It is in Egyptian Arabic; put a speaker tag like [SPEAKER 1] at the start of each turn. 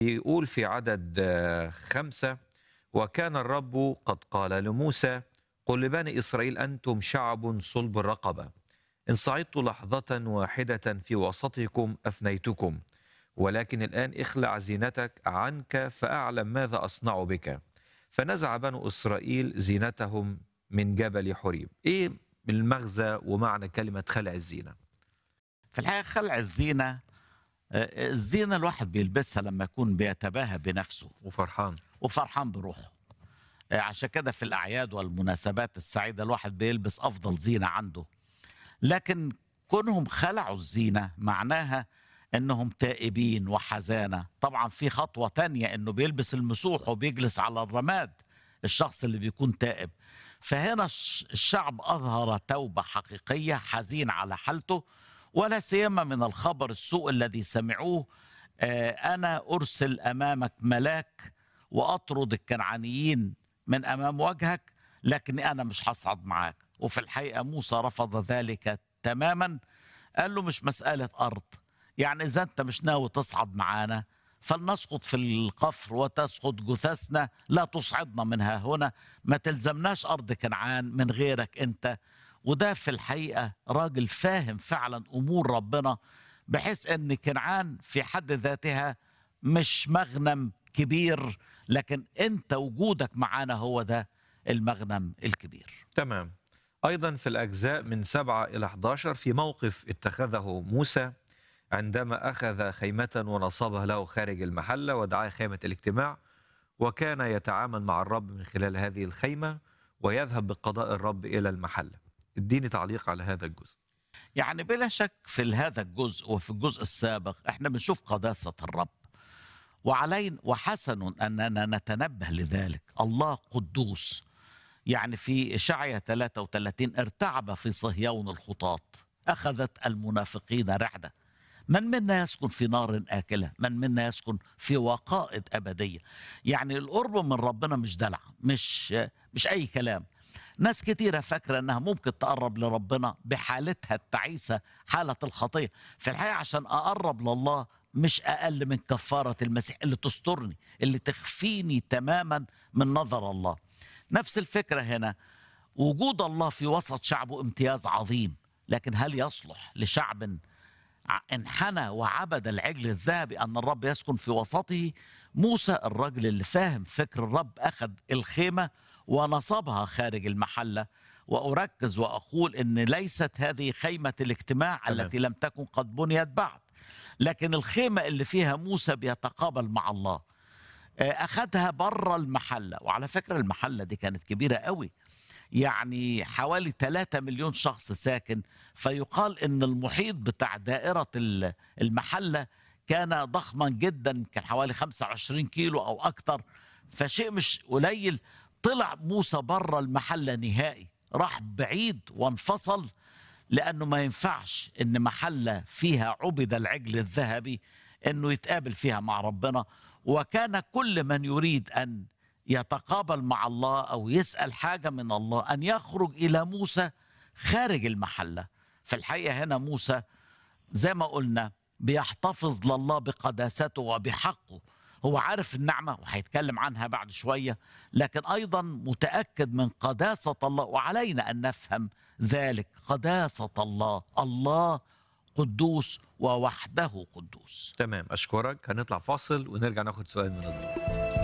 [SPEAKER 1] يقول في عدد آه، خمسة وكان الرب قد قال لموسى قل لبني إسرائيل أنتم شعب صلب الرقبة إن صعدت لحظة واحدة في وسطكم أفنيتكم ولكن الآن اخلع زينتك عنك فأعلم ماذا أصنع بك فنزع بنو إسرائيل زينتهم من جبل حريب إيه المغزى ومعنى كلمة خلع الزينة
[SPEAKER 2] في الحقيقة خلع الزينة آه، الزينة الواحد بيلبسها لما يكون بيتباهى بنفسه
[SPEAKER 1] وفرحان
[SPEAKER 2] وفرحان بروحه آه، عشان كده في الأعياد والمناسبات السعيدة الواحد بيلبس أفضل زينة عنده لكن كونهم خلعوا الزينة معناها انهم تائبين وحزانة طبعا في خطوة تانية انه بيلبس المسوح وبيجلس على الرماد الشخص اللي بيكون تائب فهنا الش- الشعب أظهر توبة حقيقية حزين على حالته ولا سيما من الخبر السوء الذي سمعوه آه، أنا أرسل أمامك ملاك وأطرد الكنعانيين من أمام وجهك لكني أنا مش هصعد معاك وفي الحقيقة موسى رفض ذلك تماما قال له مش مسألة أرض يعني إذا أنت مش ناوي تصعد معانا فلنسقط في القفر وتسقط جثثنا لا تصعدنا منها هنا ما تلزمناش أرض كنعان من غيرك أنت وده في الحقيقة راجل فاهم فعلا أمور ربنا بحيث أن كنعان في حد ذاتها مش مغنم كبير لكن أنت وجودك معانا هو ده المغنم الكبير
[SPEAKER 1] تمام أيضا في الأجزاء من 7 إلى 11 في موقف اتخذه موسى عندما أخذ خيمة ونصبها له خارج المحلة ودعاها خيمة الاجتماع وكان يتعامل مع الرب من خلال هذه الخيمة ويذهب بقضاء الرب إلى المحلة اديني تعليق على هذا الجزء
[SPEAKER 2] يعني بلا شك في هذا الجزء وفي الجزء السابق احنا بنشوف قداسة الرب وعلينا وحسن أننا نتنبه لذلك الله قدوس يعني في إشعيا 33 ارتعب في صهيون الخطاط أخذت المنافقين رعدة من منا يسكن في نار آكلة من منا يسكن في وقائد أبدية يعني القرب من ربنا مش دلع مش مش أي كلام ناس كتيرة فاكرة أنها ممكن تقرب لربنا بحالتها التعيسة حالة الخطية في الحقيقة عشان أقرب لله مش أقل من كفارة المسيح اللي تسترني اللي تخفيني تماما من نظر الله نفس الفكرة هنا وجود الله في وسط شعبه امتياز عظيم لكن هل يصلح لشعب ع- انحنى وعبد العجل الذهبي أن الرب يسكن في وسطه موسى الرجل اللي فاهم فكر الرب أخذ الخيمة ونصبها خارج المحلة وأركز وأقول أن ليست هذه خيمة الاجتماع
[SPEAKER 1] تمام.
[SPEAKER 2] التي لم تكن قد بنيت بعد لكن الخيمة اللي فيها موسى بيتقابل مع الله آه، أخذها بره المحلة وعلى فكرة المحلة دي كانت كبيرة قوي يعني حوالي 3 مليون شخص ساكن فيقال ان المحيط بتاع دائرة ال- المحلة كان ضخما جدا كان حوالي 25 كيلو او اكثر فشيء مش قليل طلع موسى بره المحلة نهائي راح بعيد وانفصل لانه ما ينفعش ان محله فيها عبد العجل الذهبي انه يتقابل فيها مع ربنا وكان كل من يريد ان يتقابل مع الله او يسال حاجه من الله ان يخرج الى موسى خارج المحله في الحقيقه هنا موسى زي ما قلنا بيحتفظ لله بقداسته وبحقه هو عارف النعمة وهيتكلم عنها بعد شوية لكن أيضا متأكد من قداسة الله وعلينا أن نفهم ذلك قداسة الله الله قدوس ووحده قدوس
[SPEAKER 1] تمام أشكرك هنطلع فاصل ونرجع ناخد سؤال من الضيوف